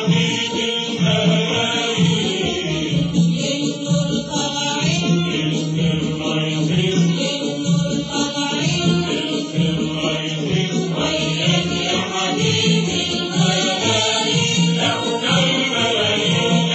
حبيب الملايين للنور طالعين الخير رايحين للنور طالعين الخير رايحين وياك يا حبيب الملايين احنا الملايين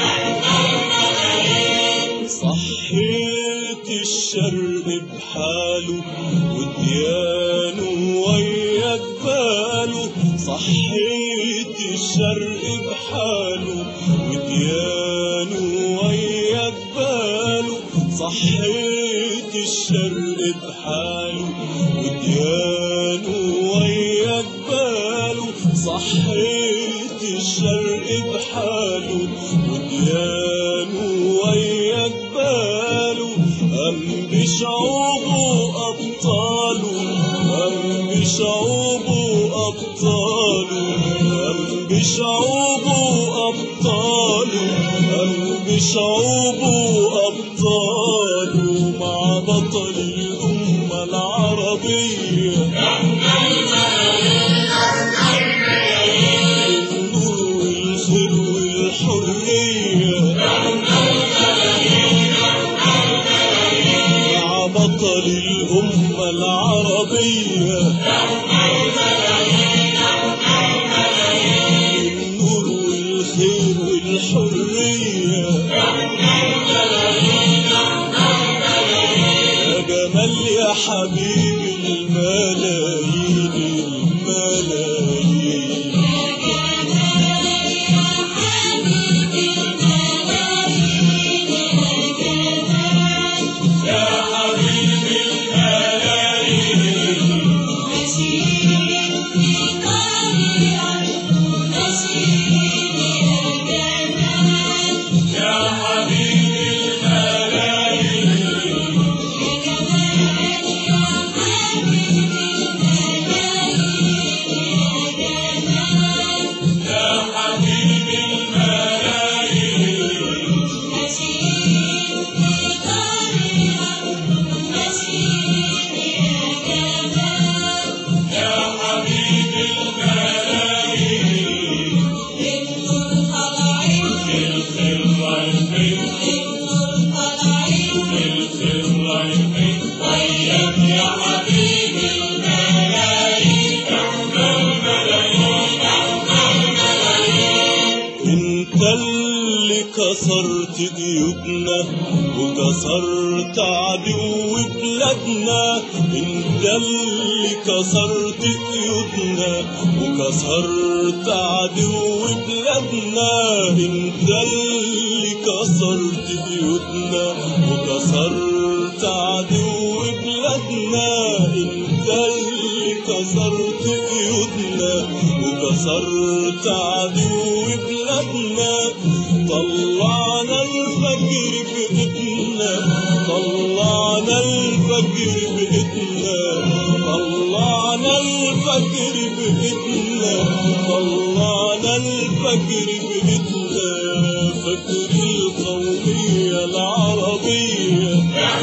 صحيت الشرق بحاله وديانه ويا جباله صحيت الشرق بحاله وديانه ويا جباله صحيت الشرق بحاله وديانه ويا جباله صحيت الشرق بحاله وديانه ويا جباله أم بشعوبه أبطاله أم بشعوبه أبطاله أم بشعوبه أبطاله أم بشعوبه أبطاله مع بطل الأمة العربية النور والخير والحرية مع بطل الأمة العربية النور والخير والحرية يا جمال يا حبيبي الملايين الملايين يا حبيب الملايين ماشيين في طريقك ماشيين يا جمال يا حبيب الملايين يا جمال يا حبيب الملايين يا جمال يا حبيب الملايين ماشيين في طريقك ماشيين يا جمال يا حبيب الملايين للنور طالعين الخير رايحين للنور طالعين الخير رايحين وياك يا حبيب الملايين احنا الملايين انت اللي كسرت جيوبنا وكسرت عدو بلادنا انت اللي كسرت جيوبنا وكسرت عدو بلادنا انت اللي كسرت جيوبنا وكسرت عدو بلادنا انت اللي كسرت جيوبنا وكسرت عدو بلادنا طلعنا الفجر بإيدنا طلعنا الفجر بإيدنا طلعنا الفجر بإيدنا طلعنا الفجر بإيدنا فجر القومية العربية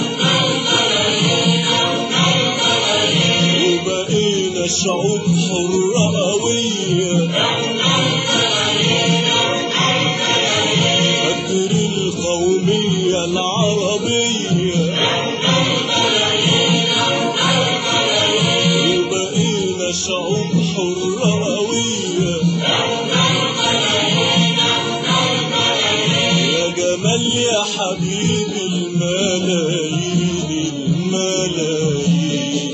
وبقينا شعوب حرة قوية فجر القومية العربية وبقينا شعوب حرة قوية يا جمال يا حبيبي الملايين الملايين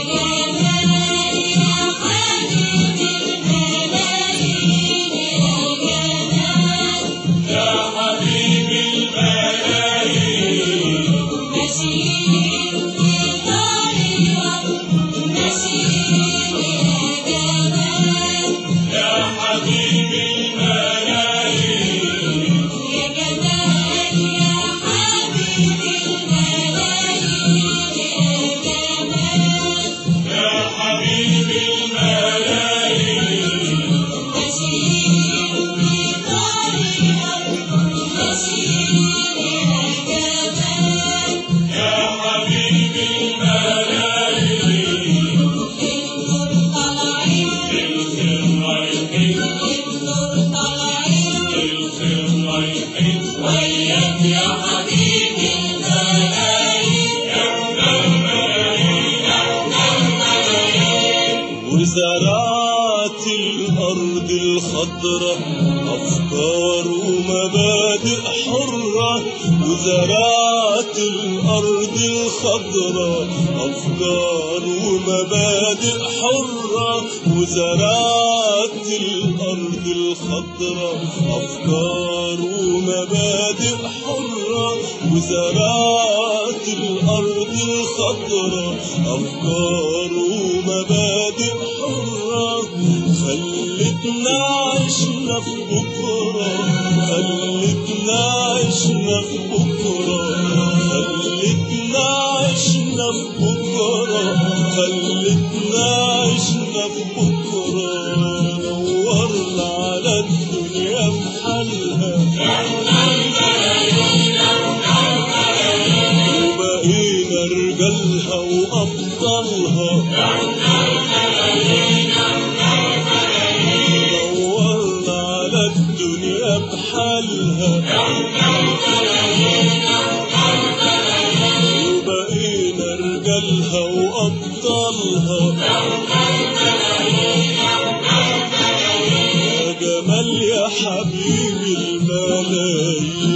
يا حبيب الملايين يا حبيب الملايين يا جمال يا حبيب أفكار ومبادئ حرة وزرعت الأرض الخضراء أفكار ومبادئ حرة وزرعت الأرض الخضراء أفكار ومبادئ حرة وزرعت الأرض الخضراء أفكار ومبادئ حرة خلتنا عشنا في بكرة خلتنا عشنا في بكرة خلتنا عشنا في بكرة خلتنا عشنا في بكرة نورنا على الدنيا بحالها وبقينا رجالها وأبطالها دورنا على الدنيا بحالها وبقينا رجالها وأبطالها يا جمال يا حبيبي الملايين